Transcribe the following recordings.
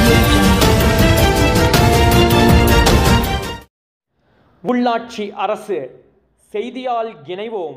audio jungle. உள்ளாட்சி அரசு செய்தியால் இணைவோம்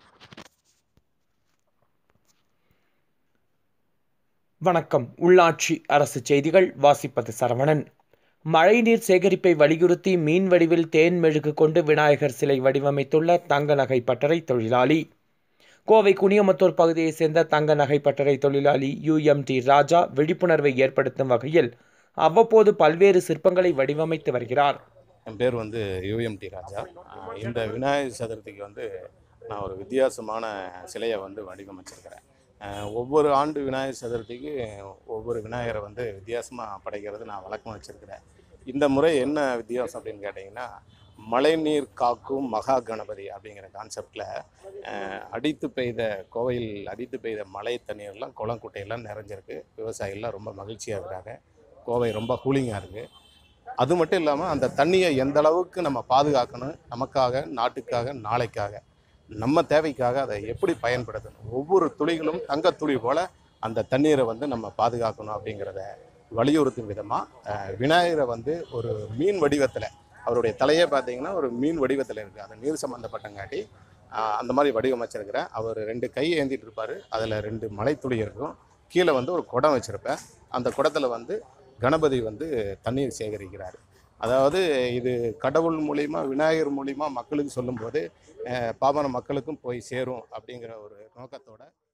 வணக்கம் உள்ளாட்சி அரசு செய்திகள் வாசிப்பது சரவணன் மழைநீர் சேகரிப்பை வலியுறுத்தி மீன் வடிவில் தேன் மெழுகு கொண்டு விநாயகர் சிலை வடிவமைத்துள்ள தங்க நகை பட்டறை தொழிலாளி கோவை குனியமுத்தூர் பகுதியைச் சேர்ந்த தங்க நகை பட்டறை தொழிலாளி யுஎம்டி ராஜா விழிப்புணர்வை ஏற்படுத்தும் வகையில் அவ்வப்போது பல்வேறு சிற்பங்களை வடிவமைத்து வருகிறார் என் பேர் வந்து யூஎம்டி ராஜா ஆஹ் இந்த விநாயகர் சதுர்த்திக்கு வந்து நான் ஒரு வித்தியாசமான சிலையை வந்து வடிவமைச்சிருக்கிறேன் ஆஹ் ஒவ்வொரு ஆண்டு விநாயகர் சதுர்த்திக்கு ஒவ்வொரு விநாயகரை வந்து வித்தியாசமாக படைக்கிறது நான் வழக்கம் வச்சுருக்கிறேன் இந்த முறை என்ன வித்தியாசம் அப்படின்னு கேட்டிங்கன்னா மழைநீர் காக்கும் மகா கணபதி அப்படிங்கிற கான்செப்டில் அடித்து பெய்த கோவையில் அடித்து பெய்த மழை தண்ணீர்லாம் குளம் குட்டையெல்லாம் நிறைஞ்சிருக்கு விவசாயிகள்லாம் ரொம்ப மகிழ்ச்சியாக இருக்கிறாங்க கோவை ரொம்ப கூலிங்காக இருக்குது அது மட்டும் இல்லாமல் அந்த தண்ணியை எந்த அளவுக்கு நம்ம பாதுகாக்கணும் நமக்காக நாட்டுக்காக நாளைக்காக நம்ம தேவைக்காக அதை எப்படி பயன்படுத்தணும் ஒவ்வொரு துளிகளும் தங்கத்துளி போல அந்த தண்ணீரை வந்து நம்ம பாதுகாக்கணும் அப்படிங்கிறத வலியுறுத்தும் விதமாக விநாயகரை வந்து ஒரு மீன் வடிவத்தில் அவருடைய தலையே பார்த்தீங்கன்னா ஒரு மீன் வடிவத்தில் இருக்குது அந்த நீர் சம்மந்தப்பட்டங்காட்டி ஆஹ், அந்த மாதிரி வடிவமைச்சிருக்கிறேன் அவர் ரெண்டு கை ஏந்திட்டு இருப்பார் அதில் ரெண்டு மலைத்துளி இருக்கும் கீழே வந்து ஒரு குடம் வச்சுருப்பேன் அந்த குடத்தில் வந்து கணபதி வந்து தண்ணீர் சேகரிக்கிறார் அதாவது இது கடவுள் மூலிமா விநாயகர் மூலிமா மக்களுக்கு சொல்லும்போது அஹ், பாமர மக்களுக்கும் போய் சேரும் அப்படிங்கிற ஒரு நோக்கத்தோட